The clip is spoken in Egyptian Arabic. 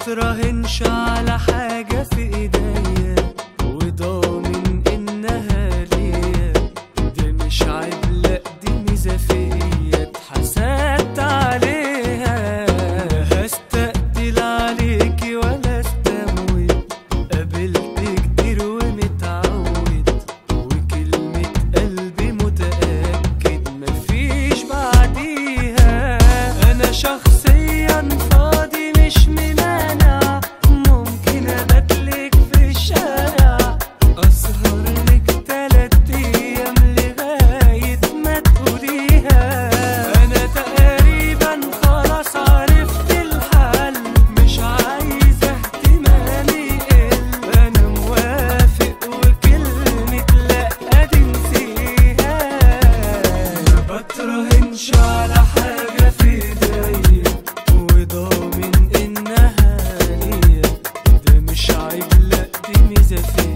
بتراهنش على حاجة في ايديا وضامن انها ليا ده مش عيب لا دي ميزة فيا اتحسدت عليها لا هستقتل عليكي ولا استموت قابلت كتير ومتعود وكلمة قلبي متأكد مفيش بعديها أنا شخصيا فاضي مش ممانع ممكن أباتلك في الشارع أسهر لك تلات أيام لغاية ما تقوليها أنا تقريبا خلاص عرفت الحل مش عايزة اهتمامي يقل أنا موافق وكلمة لأ دي نسيها ما بتراهنش على حاجة في ايديا وضامن انها ليا ده مش عيب لأ دي ميزة فيا